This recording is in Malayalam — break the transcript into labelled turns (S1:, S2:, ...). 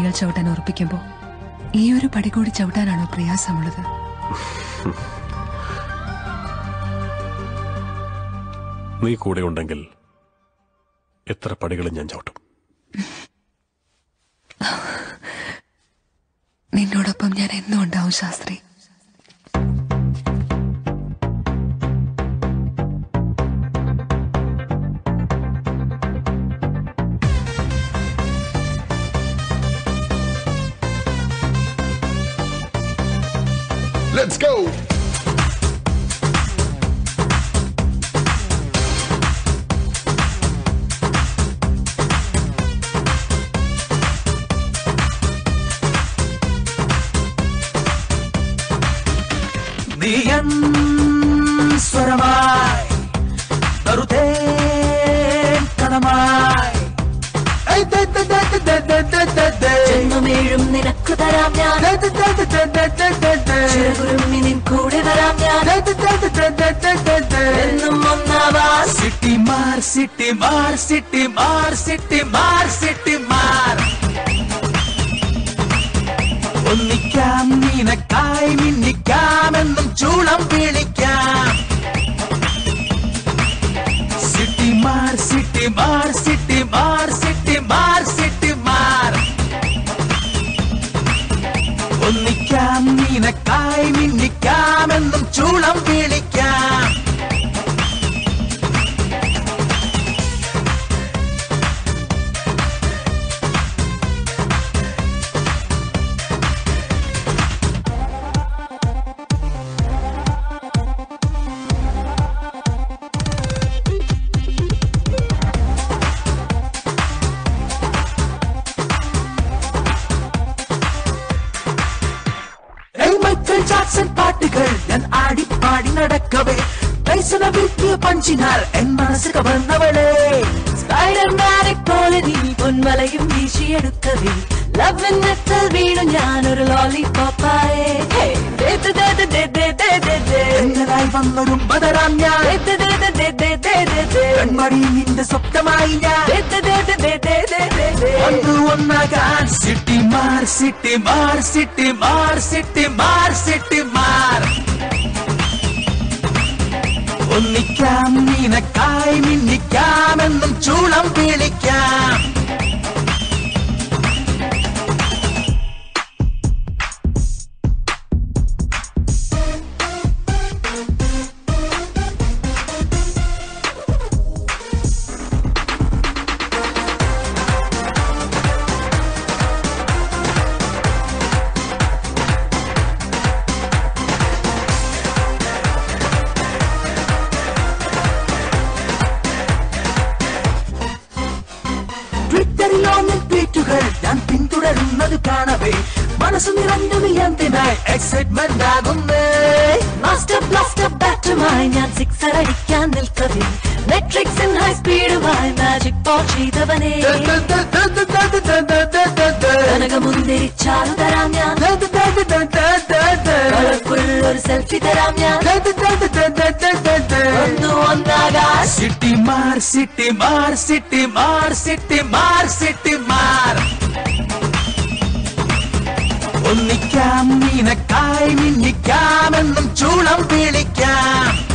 S1: പടികൾ ചവിട്ടാൻ ഉറപ്പിക്കുമ്പോൾ ഈ ഒരു പടി കൂടി ചവിട്ടാനാണോ പ്രയാസമുള്ളത്
S2: നീ കൂടെ ഉണ്ടെങ്കിൽ എത്ര പടികളും ഞാൻ ചവിട്ടും
S1: നിന്നോടൊപ്പം ഞാൻ എന്നും ഉണ്ടാവും ശാസ്ത്രി
S3: Let's go.
S4: നീയൻ സ്വരമായി വെറുതെ കണമായി
S5: ജന്മമേഴും നിനക്കു തരാം ഞാൻ ചിറകുരുമ്മി നിൻ കൂടെ വരാം ഞാൻ എന്നും ഒന്നാവാൻ
S4: സിട്ടി മാർ സിട്ടി മാർ സിട്ടി മാർ സിട്ടി മാർ സിട്ടി മാർ ഒന്നിക്കാം നിനക്കായി മിന്നിക്കാമെന്നും ചൂളം വിളിക്കാം സിട്ടി മാർ സിട്ടി മാർ സിട്ടി മാർ സിട്ടി മാർ സിട്ടി മാർ ഒന്നിക്കാം നിനക്കായി മിന്നിക്കാമെന്നും ചൂളം വിളിക്കാം ഏയ് മൈക്കൽ ജാക്സൺ പാട്ടുകൾ ഞാൻ ആടി പാടി നടക്കവേ പൈസന വീട്ടിയ പഞ്ചിനാൽ എൻ മനസ്സ് കവർന്നവളെ
S5: സ്പൈഡർമാനെ പോലെ നീ പൊന്മലയും വീശിയെടുക്കവേ ലവ്നെത്തൽ വീണു ഞാനൊരു ലോലിപോപ്പായേ
S4: എങ്ങനായി വന്നൊരു ബദറാം ഞാൻ കൺമണി നിന്റെ സ്വപ്നമായി ഞാൻ ഒന്ന് ഒന്നാകാൻ സിട്ടി മാർ സിട്ടി മാർ സിട്ടി മാർ സിട്ടി മാർ സിട്ടി മാർ ഒന്നിക്കാം നിനക്കായി മിന്നിക്കാമെന്നും ചൂളം വിളിക്കാം ട്വിറ്ററിലോ ട്വീറ്റുകൾ ഞാൻ പിന്തുടരുന്നത് കാണവേ മനസ്സ് നിറഞ്ഞു എന്തിനായി എക്സൈറ്റ്മെന്റ് ആകുന്നേ
S5: മാസ്റ്റർ ബ്ലാസ്റ്റർ ബാറ്റുമായി ഞാൻ സിക്സർ അടിക്കാൻ നിൽക്കവേ മെട്രിക്സിൻ ഹൈ സ്പീഡുമായി മാജിക് ബോൾ ചെയ്തവനെ കനകമുന്തിരി ചാരു തരാം ഞാൻ കളർഫുൾ ഒരു സെൽഫി തരാം ഞാൻ ഒന്നു ഒന്നാകാൻ
S4: സിട്ടി മാർ സിട്ടി മാർ സിട്ടി മാർ സിട്ടി മാർ സിട്ടി മാർ ഒന്നിക്കാം നിനക്കായി മിന്നിക്കാമെന്നും ചൂളം വിളിക്കാം